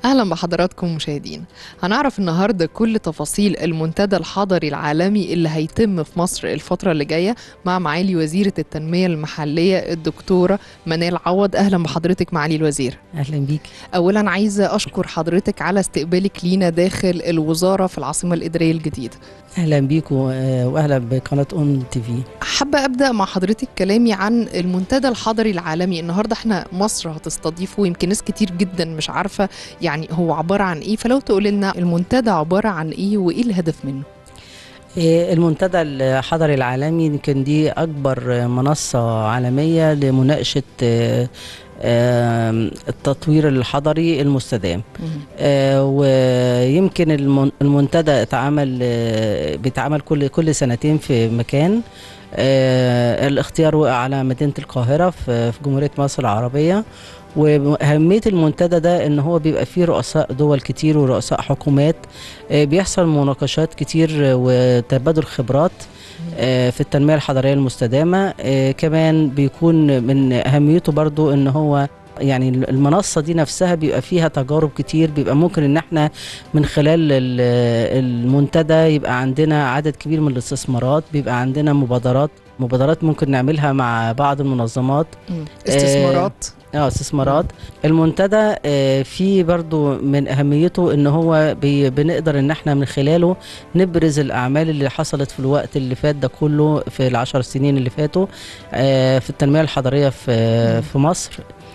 أهلا بحضراتكم مشاهدين هنعرف النهاردة كل تفاصيل المنتدى الحضري العالمي اللي هيتم في مصر الفترة اللي جاية مع معالي وزيرة التنمية المحلية الدكتورة منال عوض أهلا بحضرتك معالي الوزير اهلا بيك أولا عايزة أشكر حضرتك على استقبالك لينا داخل الوزارة في العاصمة الإدارية الجديدة اهلا بيك و- واهلا بقناه ام تي في حابة أبدأ مع حضرتك كلامي عن المنتدى الحضري العالمي النهاردة احنا مصر هتستضيفه ويمكن ناس كتير جدا مش عارفة يعني هو عبارة عن ايه فلو تقول لنا المنتدى عبارة عن ايه وايه الهدف منه إيه، المنتدى الحضري العالمي يمكن دي اكبر منصه عالميه لمناقشه آه، آه، التطوير الحضري المستدام آه، ويمكن المن- المنتدى اتعمل آه، بيتعمل كل كل سنتين في مكان آه، الاختيار وقع على مدينه القاهره في في جمهوريه مصر العربيه واهميه المنتدى ده ان هو بيبقى فيه رؤساء دول كتير ورؤساء حكومات آه، بيحصل مناقشات كتير آه، وتبادل خبرات آه، في التنميه الحضريه المستدامه آه، كمان بيكون من اهميته برضو ان هو يعني المنصه دي نفسها بيبقى فيها تجارب كتير بيبقى ممكن ان احنا من خلال ال- المنتدى يبقى عندنا عدد كبير من الاستثمارات بيبقى عندنا مبادرات مبادرات ممكن نعملها مع بعض المنظمات مم. استثمارات اه استثمارات المنتدى آه، فيه برضو من اهميته ان هو بي بنقدر ان احنا من خلاله نبرز الاعمال اللي حصلت في الوقت اللي فات ده كله في العشر سنين اللي فاتوا آه، في التنميه الحضريه في مم. في مصر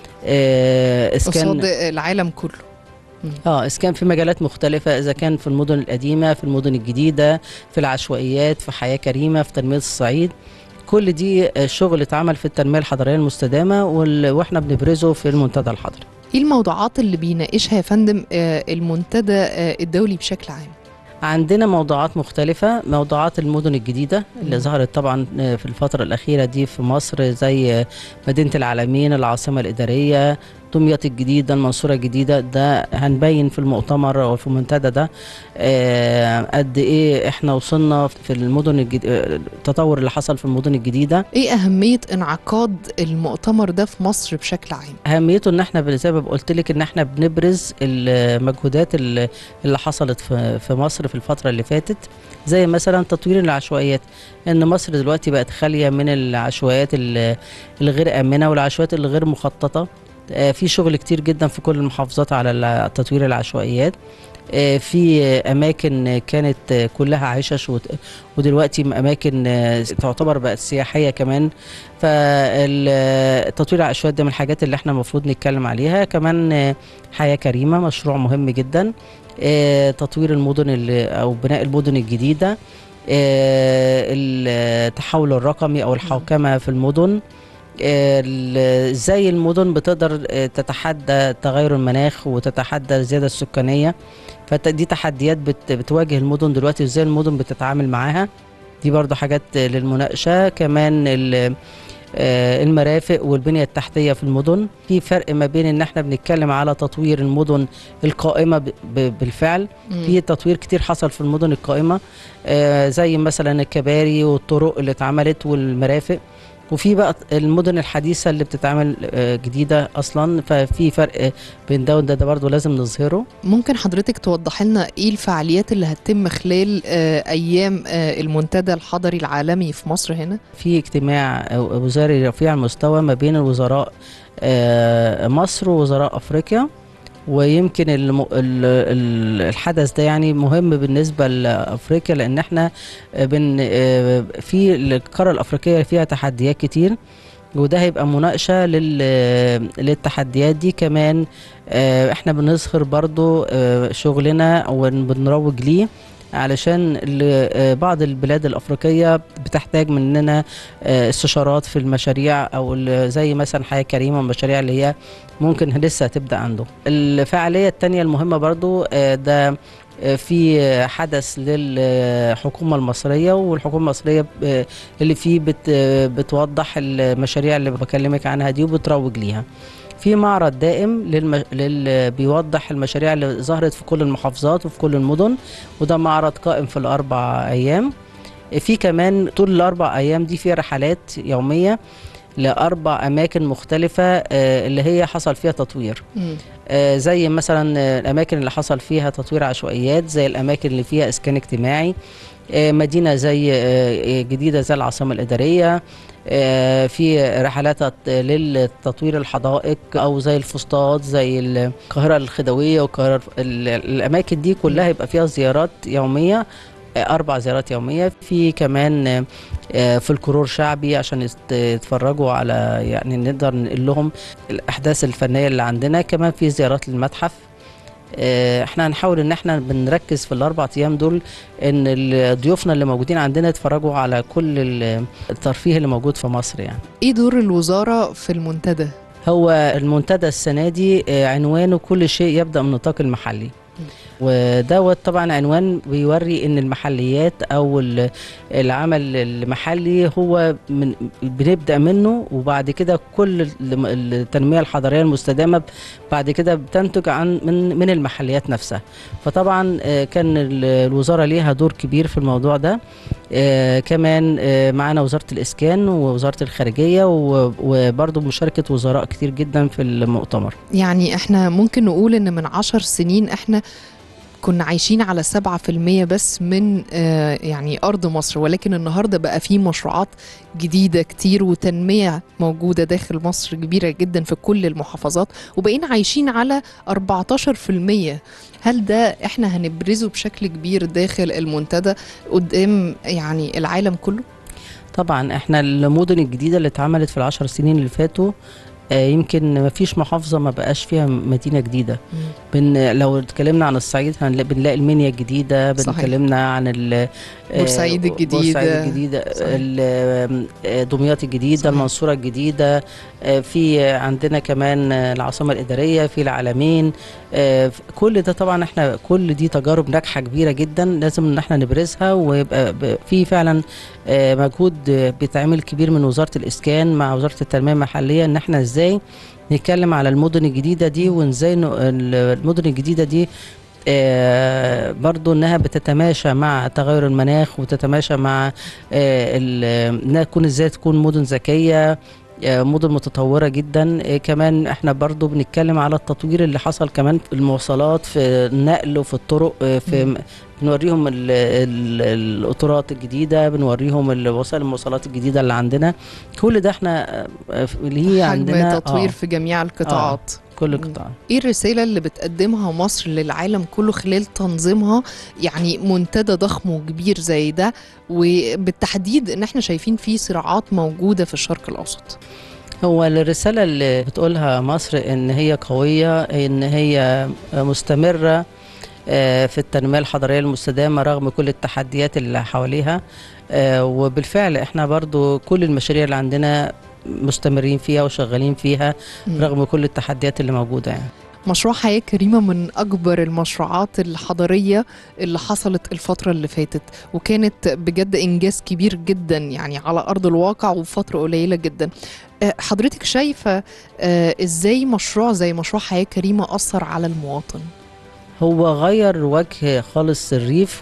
آه، إذا كان قصاد العالم كله اه اذا كان في مجالات مختلفه اذا كان في المدن القديمه في المدن الجديده في العشوائيات في حياه كريمه في تنميه الصعيد كل دي آه، شغل اتعمل في التنميه الحضريه المستدامه وال- واحنا بنبرزه في المنتدى الحضري ايه الموضوعات اللي بيناقشها يا فندم آه، المنتدى آه، الدولي بشكل عام عندنا موضوعات مختلفة موضوعات المدن الجديدة اللي مم. ظهرت طبعا في الفترة الأخيرة دي في مصر زي مدينة العالمين العاصمة الإدارية دمياط الجديدة المنصورة الجديدة ده هنبين في المؤتمر أو في المنتدى ده آه، قد إيه إحنا وصلنا في المدن الجديدة التطور اللي حصل في المدن الجديدة ايه اهمية انعقاد المؤتمر ده في مصر بشكل عام اهميته ان احنا زي ما قلت لك ان احنا بنبرز المجهودات اللي اللي حصلت في في مصر في الفتره اللي فاتت زي مثلا تطوير العشوائيات ان مصر دلوقتي بقت خاليه من العشوائيات ال- الغير امنه والعشوائيات الغير مخططه آه، في شغل كتير جدا في كل المحافظات على ال- تطوير العشوائيات آه، في اماكن كانت كلها عشش وت- ودلوقتي اماكن آه، تعتبر بقت سياحيه كمان فالتطوير العشوائيات ده من الحاجات اللي احنا المفروض نتكلم عليها كمان آه، حياه كريمه مشروع مهم جدا آه، تطوير المدن اللي- او بناء المدن الجديده آه، التحول الرقمي او الحوكمه في المدن آه، ال- ازاي المدن بتقدر آه، تتحدى تغير المناخ وتتحدى الزياده السكانيه فدي تحديات بت- بتواجه المدن دلوقتي وازاي المدن بتتعامل معاها دي برضو حاجات آه، للمناقشه كمان ال- آه، المرافق والبنية التحتية في المدن في فرق ما بين ان احنا بنتكلم على تطوير المدن القائمة ب- ب- بالفعل في تطوير كتير حصل في المدن القائمة آه، زي مثلا الكباري والطرق اللي اتعملت والمرافق وفي بقى المدن الحديثة اللي بتتعمل آه، جديدة أصلا ففي فرق بين ده وده ده برضه لازم نظهره ممكن حضرتك توضح لنا ايه الفعاليات اللي هتتم خلال آه، ايام آه، المنتدى الحضري العالمي في مصر هنا في اجتماع وزاري رفيع المستوى ما بين الوزراء آه، مصر ووزراء افريقيا ويمكن الم... ال- ال- الحدث ده يعني مهم بالنسبه لافريقيا لان احنا آه، بن آه، في القاره الافريقيه فيها تحديات كتير وده هيبقى مناقشه لل... للتحديات دي كمان آه، احنا بنظهر برضو آه، شغلنا وبنروج ليه علشان ال- آه، بعض البلاد الافريقيه بتحتاج مننا آه، استشارات في المشاريع او ال- زي مثلا حياه كريمه والمشاريع اللي هي ممكن لسه هتبدا عنده الفعاليه الثانيه المهمه برضو آه، ده آه، في آه، حدث للحكومه المصريه والحكومه المصريه آه، اللي فيه بت آه، بتوضح المشاريع اللي بكلمك عنها دي وبتروج ليها في معرض دائم للم... لل... بيوضح المشاريع اللي ظهرت في كل المحافظات وفي كل المدن وده معرض قائم في الاربع ايام في كمان طول الاربع ايام دي في رحلات يوميه لاربع اماكن مختلفه آه، اللي هي حصل فيها تطوير مم. آه، زي مثلا آه، الاماكن اللي حصل فيها تطوير عشوائيات زي الاماكن اللي فيها اسكان اجتماعي آه، مدينه زي آه، جديده زي العاصمه الاداريه آه، في رحلات للتطوير الحدائق او زي الفسطاط زي القاهره الخديويه والقاهره ال- الاماكن دي كلها يبقى فيها زيارات يوميه آه، اربع زيارات يوميه في كمان آه، آه، فلكلور شعبي عشان يست- يتفرجوا على يعني نقدر ننقل لهم الاحداث الفنيه اللي عندنا كمان في زيارات للمتحف آه، احنا هنحاول ان احنا بنركز في الاربع ايام دول ان ال- ضيوفنا اللي موجودين عندنا يتفرجوا على كل ال- الترفيه اللي موجود في مصر يعني ايه دور الوزاره في المنتدى هو المنتدى السنه دي آه، عنوانه كل شيء يبدا من النطاق المحلي ودوت طبعا عنوان بيوري ان المحليات او ال- العمل المحلي هو من بنبدا منه وبعد كده كل ال- التنميه الحضريه المستدامه بعد كده بتنتج عن من من المحليات نفسها فطبعا آه، كان ال- الوزاره ليها دور كبير في الموضوع ده آه، كمان آه، معانا وزاره الاسكان ووزاره الخارجيه و- وبرضه مشاركه وزراء كتير جدا في المؤتمر يعني احنا ممكن نقول ان من عشر سنين احنا كنا عايشين على سبعة في المية بس من آه، يعني أرض مصر ولكن النهاردة بقى في مشروعات جديدة كتير وتنمية موجودة داخل مصر كبيرة جدا في كل المحافظات وبقينا عايشين على 14 في المية هل ده احنا هنبرزه بشكل كبير داخل المنتدى قدام يعني العالم كله؟ طبعا احنا المدن الجديده اللي اتعملت في العشر سنين اللي فاتوا آه، يمكن ما فيش محافظه ما بقاش فيها مدينه جديده بن لو اتكلمنا عن الصعيد هنلاقي بنلاقي المنيا الجديده صحيح. بنتكلمنا عن ال- آه، بورسعيد الجديدة. بورسعيد الجديده صحيح. ال- آه، دمياط الجديده صحيح. المنصوره الجديده آه، في عندنا كمان آه، العاصمه الاداريه في العالمين آه، ف- كل ده طبعا احنا كل دي تجارب ناجحه كبيره جدا لازم ان احنا نبرزها ويبقى ب- في فعلا آه، مجهود آه، بيتعمل كبير من وزاره الاسكان مع وزاره التنميه المحليه ان احنا ازاي نتكلم على المدن الجديده دي وازاي ن- ال- المدن الجديده دي آه، برضو انها بتتماشى مع تغير المناخ وتتماشى مع آه، ال- انها تكون ازاي تكون مدن ذكيه آه، مدن متطورة جدا آه، كمان احنا برضو بنتكلم على التطوير اللي حصل كمان في المواصلات في النقل وفي الطرق آه، في مم. بنوريهم ال- ال- القطارات الجديدة بنوريهم ال- وسائل المواصلات الجديدة اللي عندنا كل ده احنا آه، آه، اللي هي حجم عندنا تطوير آه، في جميع القطاعات كل مم. القطاع ايه الرسالة اللي بتقدمها مصر للعالم كله خلال تنظيمها يعني منتدى ضخم وكبير زي ده وبالتحديد ان احنا شايفين فيه صراعات موجودة في الشرق الاوسط هو الرسالة اللي بتقولها مصر إن هي قوية إن هي مستمرة آه، في التنمية الحضرية المستدامة رغم كل التحديات اللي حواليها آه، وبالفعل احنا برضو كل المشاريع اللي عندنا مستمرين فيها وشغالين فيها مم. رغم كل التحديات اللي موجودة يعني مشروع حياة كريمة من أكبر المشروعات الحضرية اللي حصلت الفترة اللي فاتت وكانت بجد إنجاز كبير جدا يعني على أرض الواقع وفترة قليلة جدا آه، حضرتك شايفة آه، إزاي مشروع زي مشروع حياة كريمة أثر على المواطن؟ هو غير وجه خالص الريف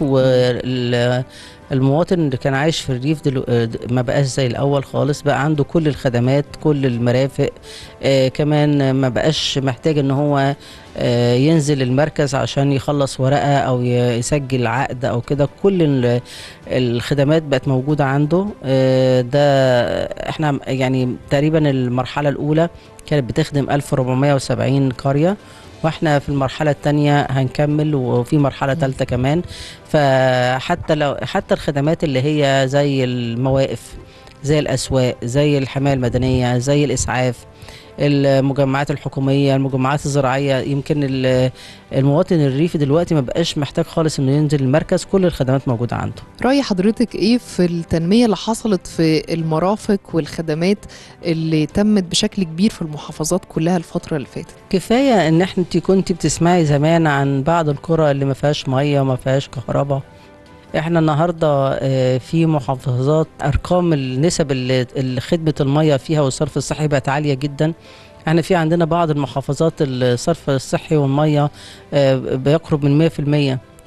والمواطن اللي كان عايش في الريف دلو... آه، ما بقاش زي الاول خالص بقى عنده كل الخدمات كل المرافق آه كمان ما بقاش محتاج ان هو آه ينزل المركز عشان يخلص ورقة او ي- يسجل عقد او كده كل ال- الخدمات بقت موجودة عنده آه ده احنا يعني تقريبا المرحلة الاولى كانت بتخدم 1470 قرية واحنا في المرحلة التانية هنكمل وفي مرحلة مم. تالتة كمان فحتى لو حتى الخدمات اللي هي زي المواقف زي الأسواق زي الحماية المدنية زي الإسعاف المجمعات الحكومية المجمعات الزراعية يمكن ال- المواطن الريفي دلوقتي ما بقاش محتاج خالص انه ينزل المركز كل الخدمات موجودة عنده رأي حضرتك إيه في التنمية اللي حصلت في المرافق والخدمات اللي تمت بشكل كبير في المحافظات كلها الفترة اللي فاتت؟ كفايه ان احنا انت كنت بتسمعي زمان عن بعض القرى اللي ما فيهاش ميه وما فيهاش كهرباء احنا النهارده آه، في محافظات ارقام النسب اللي اللي خدمه الميه فيها والصرف الصحي بقت عاليه جدا احنا في عندنا بعض المحافظات الصرف الصحي والميه آه، بيقرب من 100%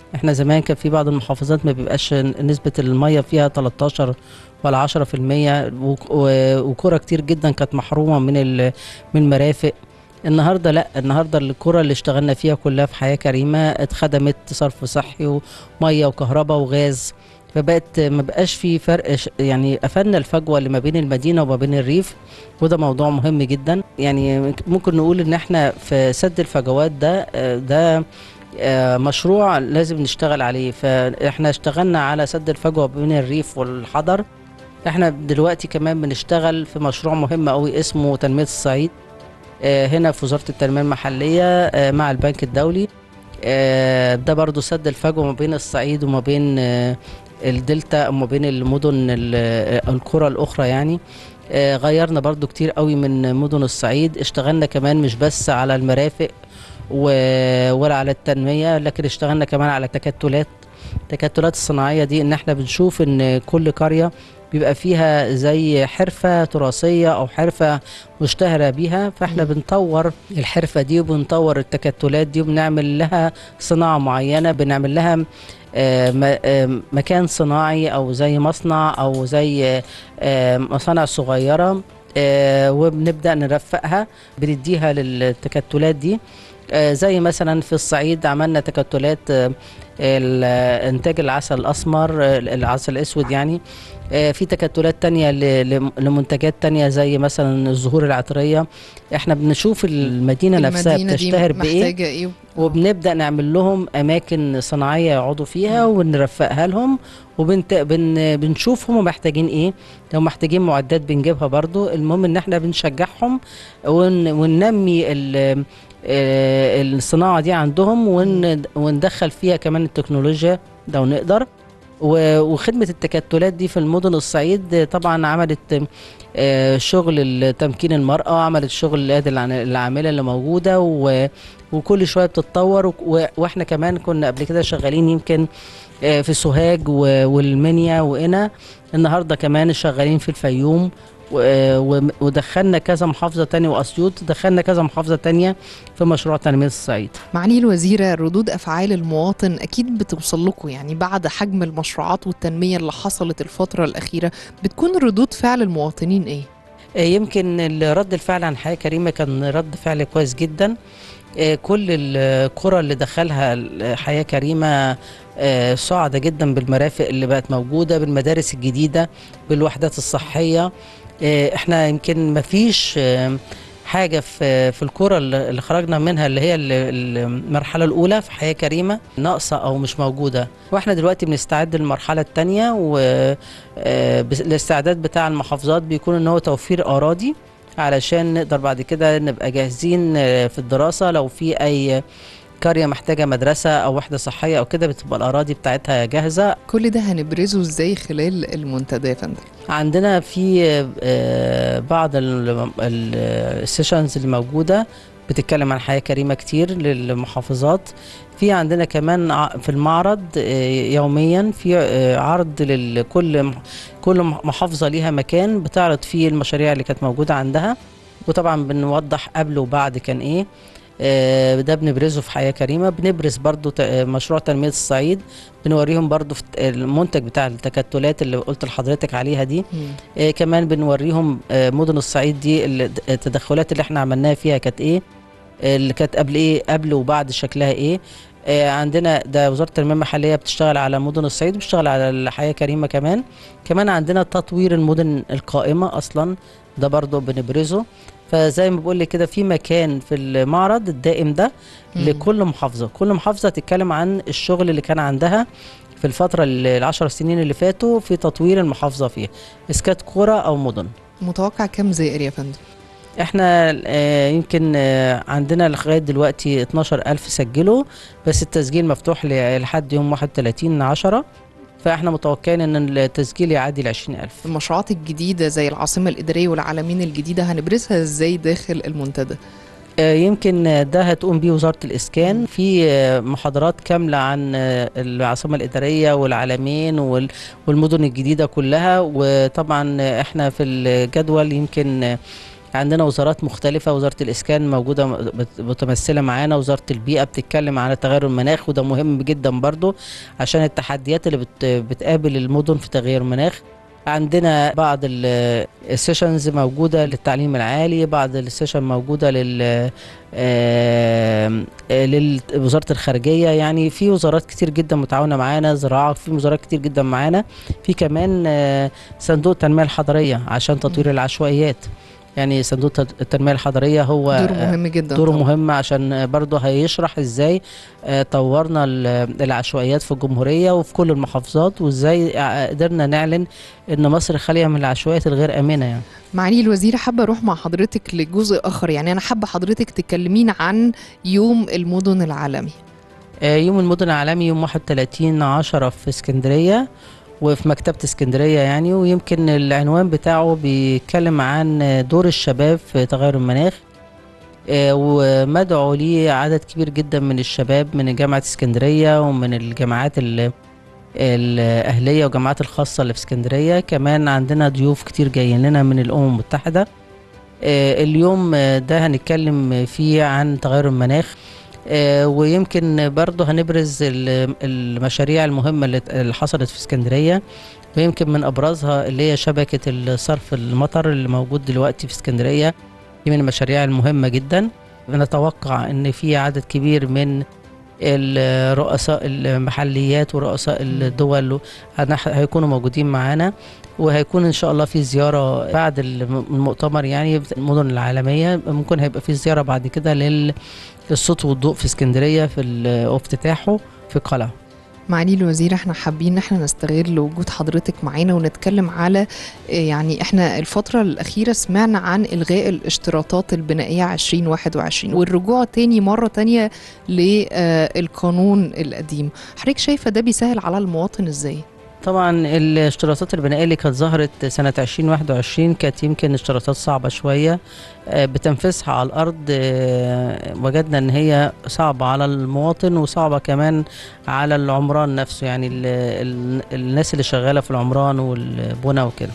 احنا زمان كان في بعض المحافظات ما بيبقاش نسبة المية فيها 13 ولا 10% وك- و- وكرة كتير جدا كانت محرومة من ال- من المرافق النهارده لا النهارده الكرة اللي اشتغلنا فيها كلها في حياة كريمة اتخدمت صرف صحي ومية وكهرباء وغاز فبقت ما بقاش في فرق ش- يعني قفلنا الفجوة اللي ما بين المدينة وما بين الريف وده موضوع مهم جدا يعني ممكن نقول ان احنا في سد الفجوات ده آه، ده آه، مشروع لازم نشتغل عليه فاحنا اشتغلنا على سد الفجوة بين الريف والحضر احنا دلوقتي كمان بنشتغل في مشروع مهم قوي اسمه تنمية الصعيد آه، هنا في وزارة التنمية المحلية آه، مع البنك الدولي آه، ده برضو سد الفجوة ما بين الصعيد وما بين آه، الدلتا وما بين المدن ال- آه، القرى الأخرى يعني آه، غيرنا برضو كتير قوي من مدن الصعيد اشتغلنا كمان مش بس على المرافق و- ولا على التنمية لكن اشتغلنا كمان على تكتلات التكتلات الصناعية دي ان احنا بنشوف ان كل قرية بيبقى فيها زي حرفة تراثية او حرفة مشتهرة بيها فاحنا مم. بنطور الحرفة دي وبنطور التكتلات دي وبنعمل لها صناعة معينة بنعمل لها آه، م- آه، مكان صناعي او زي مصنع او زي آه، مصانع صغيرة آه، وبنبدأ نرفقها بنديها للتكتلات دي آه، زي مثلا في الصعيد عملنا تكتلات آه، ال- انتاج العسل الاسمر آه، العسل الاسود يعني آه، في تكتلات تانية ل- ل- لمنتجات تانية زي مثلا الزهور العطرية احنا بنشوف المدينة نفسها المدينة دي بتشتهر بايه محتاجة ايه وبنبدا نعمل لهم اماكن صناعيه يقعدوا فيها ونرفقها لهم وبنت بن بنشوف هم محتاجين ايه لو محتاجين معدات بنجيبها برضو المهم ان احنا بنشجعهم ون وننمي ال- آه، الصناعه دي عندهم ون وندخل فيها كمان التكنولوجيا لو نقدر و- وخدمة التكتلات دي في المدن الصعيد طبعا عملت آه، شغل تمكين المرأة عملت شغل الأيادي العن- العاملة اللي موجودة و وكل شويه بتتطور و- و- واحنا كمان كنا قبل كده شغالين يمكن آه، في سوهاج و- والمنيا وقنا النهارده كمان شغالين في الفيوم و- آه، و- ودخلنا كذا محافظه تانية واسيوط دخلنا كذا محافظه تانية في مشروع تنميه الصعيد معالي الوزيرة ردود أفعال المواطن أكيد بتوصل لكم يعني بعد حجم المشروعات والتنمية اللي حصلت الفترة الأخيرة بتكون ردود فعل المواطنين إيه؟ آه، يمكن رد الفعل عن حياة كريمة كان رد فعل كويس جدا آه، كل القرى اللي دخلها حياة كريمة آه، سعدة جدا بالمرافق اللي بقت موجودة بالمدارس الجديدة بالوحدات الصحية آه، احنا يمكن مفيش آه، حاجة في في الكرة اللي اللي خرجنا منها اللي هي ال- المرحلة الأولى في حياة كريمة ناقصة أو مش موجودة واحنا دلوقتي بنستعد للمرحلة الثانية والاستعداد بتاع المحافظات بيكون ان هو توفير أراضي علشان نقدر بعد كده نبقى جاهزين آه، في الدراسة لو في أي قرية محتاجة مدرسة أو وحدة صحية أو كده بتبقى الأراضي بتاعتها جاهزة كل ده هنبرزه إزاي خلال المنتدى يا فندم؟ عندنا في آه، بعض السيشنز اللي موجودة بتتكلم عن حياة كريمة كتير للمحافظات في عندنا كمان ع- في المعرض آه، يوميا في آه، عرض لكل كل محافظة ليها مكان بتعرض فيه المشاريع اللي كانت موجودة عندها وطبعا بنوضح قبل وبعد كان ايه آه، ده بنبرزه في حياة كريمة بنبرز برضو ت- آه، مشروع تنمية الصعيد بنوريهم برضو في المنتج بتاع التكتلات اللي قلت لحضرتك عليها دي آه كمان بنوريهم آه مدن الصعيد دي ال- التدخلات اللي احنا عملناها فيها كانت ايه آه، اللي كانت قبل ايه قبل وبعد شكلها ايه آه عندنا ده وزاره التنميه المحليه بتشتغل على مدن الصعيد بتشتغل على الحياه كريمه كمان كمان عندنا تطوير المدن القائمه اصلا ده برضو بنبرزه فزي ما بقول لك كده في مكان في المعرض الدائم ده مم. لكل محافظه كل محافظه تتكلم عن الشغل اللي كان عندها في الفترة ال- العشر سنين اللي فاتوا في تطوير المحافظة فيها إسكات قرى أو مدن متوقع كم زائر يا فندم؟ احنا آه، يمكن آه، عندنا لغاية دلوقتي 12 ألف سجلوا بس التسجيل مفتوح ل- لحد يوم 31 عشرة فاحنا متوقعين ان التسجيل يعدي ال 20 ألف المشروعات الجديدة زي العاصمة الإدارية والعالمين الجديدة هنبرزها إزاي داخل المنتدى؟ آه، يمكن آه، ده هتقوم بيه وزارة الإسكان في آه، محاضرات كاملة عن آه، العاصمة الإدارية والعالمين وال- والمدن الجديدة كلها وطبعا آه، احنا في الجدول يمكن آه، عندنا وزارات مختلفة وزارة الإسكان موجودة مت- متمثلة معانا وزارة البيئة بتتكلم عن تغير المناخ وده مهم جدا برضو عشان التحديات اللي بت بتقابل المدن في تغير المناخ عندنا بعض ال- السيشنز موجودة للتعليم العالي بعض السيشن موجودة لل آم، آه، لوزارة الخارجية يعني في وزارات كتير جدا متعاونة معانا زراعة في وزارات كتير جدا معانا في كمان آه، صندوق التنمية الحضرية عشان تطوير العشوائيات يعني صندوق التنمية الحضرية هو دوره مهم جدا دوره طبعاً. مهم عشان برضه هيشرح ازاي آه، طورنا ال- العشوائيات في الجمهورية وفي كل المحافظات وازاي ع- قدرنا نعلن ان مصر خالية من العشوائيات الغير آمنة يعني معالي الوزيرة حابة أروح مع حضرتك لجزء آخر يعني أنا حابة حضرتك تكلمين عن يوم المدن العالمي آه، يوم المدن العالمي يوم 31 عشرة في اسكندرية وفي مكتبة اسكندرية يعني ويمكن العنوان بتاعه بيتكلم عن دور الشباب في تغير المناخ آه، ومدعو ليه عدد كبير جدا من الشباب من جامعة اسكندرية ومن الجامعات ال- الأهلية والجامعات الخاصة اللي في اسكندرية كمان عندنا ضيوف كتير جايين لنا من الأمم المتحدة آه، اليوم آه، ده هنتكلم فيه عن تغير المناخ آه، ويمكن برضه هنبرز ال- المشاريع المهمة اللي اللي حصلت في اسكندرية ويمكن من أبرزها اللي هي شبكة الصرف المطر اللي موجود دلوقتي في اسكندرية دي من المشاريع المهمة جدا نتوقع ان في عدد كبير من الرؤساء المحليات ورؤساء الدول هنح- هيكونوا موجودين معانا وهيكون ان شاء الله في زياره بعد الم- المؤتمر يعني المدن العالميه ممكن هيبقى في زياره بعد كده لل- للصوت والضوء في اسكندريه في ال- افتتاحه في قلعه معالي الوزير احنا حابين ان احنا نستغل وجود حضرتك معانا ونتكلم على آه، يعني احنا الفترة الأخيرة سمعنا عن إلغاء الاشتراطات البنائية 2021 والرجوع تاني مرة تانية للقانون القديم حضرتك شايفة ده بيسهل على المواطن ازاي؟ طبعا الاشتراطات البنائيه اللي كانت ظهرت سنه 2021 كانت يمكن اشتراطات صعبه شويه آه، بتنفيذها على الارض آه، وجدنا ان هي صعبه على المواطن وصعبه كمان على العمران نفسه يعني ال ال الناس اللي شغاله في العمران والبنى وكده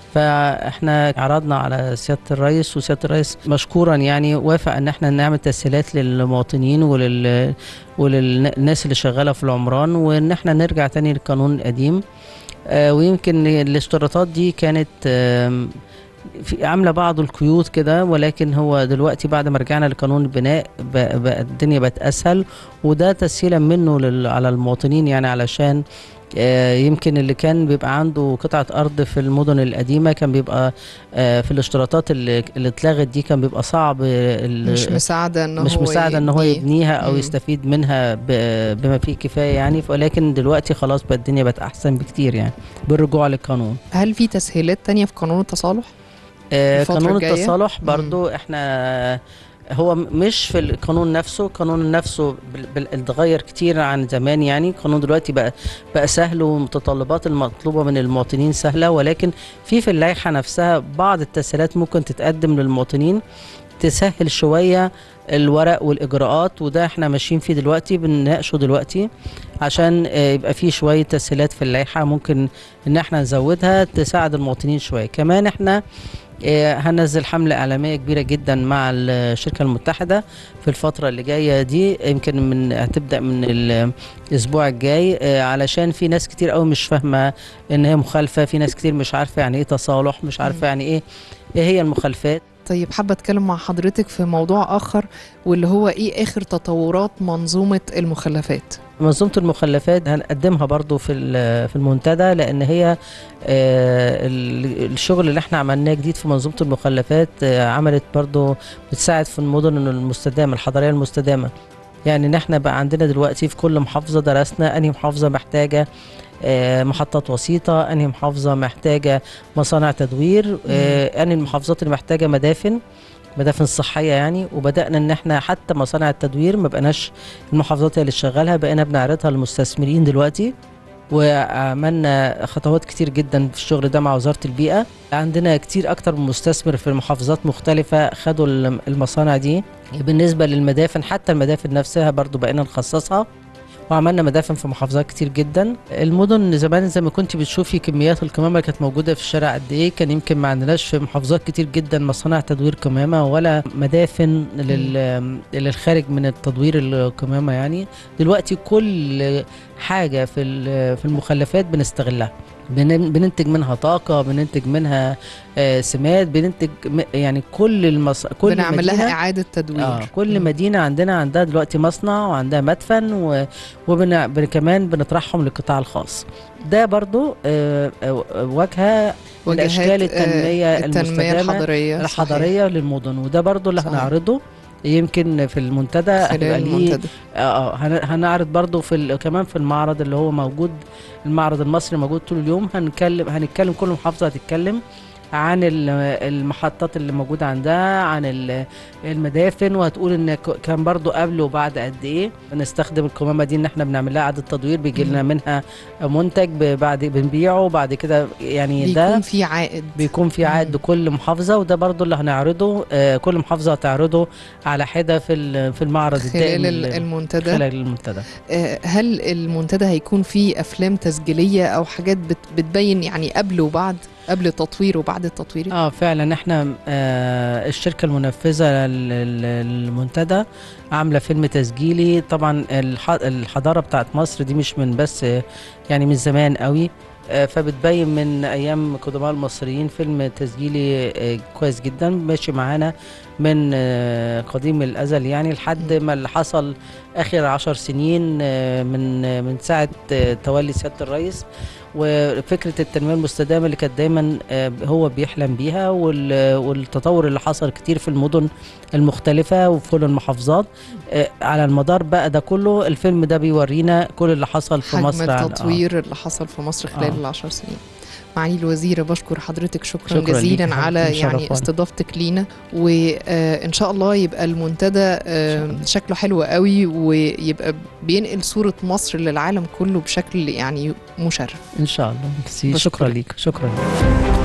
فاحنا عرضنا على سياده الرئيس وسياده الرئيس مشكورا يعني وافق ان احنا نعمل تسهيلات للمواطنين ولل وللناس اللي شغاله في العمران وان احنا نرجع تاني للقانون القديم آه، ويمكن الاشتراطات دي كانت آم، في عامله بعض القيود كده ولكن هو دلوقتي بعد ما رجعنا لقانون البناء بقى بقى الدنيا بقت اسهل وده تسهيلا منه لل- على المواطنين يعني علشان آه، يمكن اللي كان بيبقى عنده قطعة أرض في المدن القديمة كان بيبقى آه، في الاشتراطات اللي اللي اتلغت دي كان بيبقى صعب ال- مش مساعدة ان مش هو مساعدة ان هو يبنيه. يبنيها او مم. يستفيد منها ب- بما فيه كفاية يعني ولكن دلوقتي خلاص بقى الدنيا بقت احسن بكتير يعني بالرجوع للقانون هل في تسهيلات تانية في قانون التصالح؟ آه الفترة قانون الجاية؟ التصالح مم. برضو احنا هو م- مش في القانون نفسه القانون نفسه بال- بال- اتغير كتير عن زمان يعني القانون دلوقتي بقى بقى سهل ومتطلبات المطلوبة من المواطنين سهلة ولكن في في اللائحة نفسها بعض التسهيلات ممكن تتقدم للمواطنين تسهل شوية الورق والإجراءات وده احنا ماشيين فيه دلوقتي بنناقشه دلوقتي عشان آه، يبقى فيه شوية تسهيلات في اللائحة ممكن ان احنا نزودها تساعد المواطنين شوية كمان احنا آه، هننزل حملة إعلامية كبيرة جدا مع الشركة المتحدة في الفترة اللي جاية دي يمكن من هتبدأ من الأسبوع الجاي آه، علشان في ناس كتير قوي مش فاهمة إن هي مخالفة في ناس كتير مش عارفة يعني إيه تصالح مش عارفة يعني إيه إيه هي المخالفات طيب حابة أتكلم مع حضرتك في موضوع آخر واللي هو إيه آخر تطورات منظومة المخلفات منظومة المخلفات هنقدمها برضو في ال- في المنتدى لأن هي آه، ال- الشغل اللي احنا عملناه جديد في منظومة المخلفات آه، عملت برضو بتساعد في المدن المستدامة الحضرية المستدامة يعني ان احنا بقى عندنا دلوقتي في كل محافظة درسنا انهي محافظة محتاجة آه، محطات وسيطة انهي محافظة محتاجة مصانع تدوير آه، انهي المحافظات اللي محتاجة مدافن مدافن صحية يعني وبدأنا ان احنا حتى مصانع التدوير ما بقناش المحافظات هي اللي شغالها بقينا بنعرضها للمستثمرين دلوقتي وعملنا خطوات كتير جدا في الشغل ده مع وزارة البيئة عندنا كتير أكتر من مستثمر في محافظات مختلفة خدوا الم- المصانع دي بالنسبة للمدافن حتى المدافن نفسها برضو بقينا نخصصها وعملنا مدافن في محافظات كتير جدا المدن زمان زي ما كنت بتشوفي كميات القمامه اللي كانت موجوده في الشارع قد ايه كان يمكن ما عندناش في محافظات كتير جدا مصانع تدوير قمامه ولا مدافن لل... للخارج من التدوير القمامه يعني دلوقتي كل حاجه في ال- في المخلفات بنستغلها بن- بننتج منها طاقه بننتج منها آه، سماد بننتج م- يعني كل المص... كل بنعمل مدينة لها اعاده تدوير اه كل مم. مدينه عندنا عندها دلوقتي مصنع وعندها مدفن و... وبن... بن... كمان بنطرحهم للقطاع الخاص ده برضو آه، آه، واجهه من وجهات، اشكال آه، التنميه التنميه المستدامه الحضريه صحيح. الحضريه للمدن وده برضو اللي صحيح. هنعرضه يمكن في المنتدى خلال هيبقى ليه المنتدى اه آه، هن- هنعرض برضو في ال... كمان في المعرض اللي هو موجود المعرض المصري موجود طول اليوم هنتكلم هنتكلم كل محافظه هتتكلم عن ال- المحطات اللي موجوده عندها عن ال- المدافن وهتقول ان ك- كان برضو قبل وبعد قد ايه بنستخدم القمامه دي ان احنا بنعمل لها اعاده تدوير بيجي لنا منها منتج ب- بعد بنبيعه وبعد كده يعني ده بيكون في عائد بيكون في عائد مم. لكل محافظه وده برضو اللي هنعرضه آه، كل محافظه هتعرضه على حده في ال- في المعرض الدائم خلال ال- ال- المنتدى خلال المنتدى آه، هل المنتدى هيكون فيه افلام تسجيليه او حاجات بت- بتبين يعني قبل وبعد قبل التطوير وبعد التطوير اه فعلا احنا آه الشركه المنفذه لل- لل- للمنتدى عامله فيلم تسجيلي طبعا الح- الحضاره بتاعت مصر دي مش من بس آه، يعني من زمان قوي آه، فبتبين من ايام قدماء المصريين فيلم تسجيلي آه، كويس جدا ماشي معانا من آه، قديم الازل يعني لحد ما اللي حصل اخر عشر سنين آه، من آه، من ساعه آه، تولي سياده الرئيس وفكره التنميه المستدامه اللي كانت دايما آه، هو بيحلم بيها وال- والتطور اللي حصل كتير في المدن المختلفه وفي كل المحافظات آه، على المدار بقى ده كله الفيلم ده بيورينا كل اللي حصل في حجم مصر على- آه. التطوير اللي حصل في مصر خلال آه. العشر سنين معالي الوزيرة بشكر حضرتك شكرا, شكراً ليك جزيلا يا على حبيبتي، يعني مشرفانا. استضافتك لينا وان شاء الله يبقى المنتدى آه، شكله حلو قوي ويبقى بينقل صورة مصر للعالم كله بشكل يعني مشرف ان شاء الله ميرسي. بشكرك. شكرا ليك شكرا ليك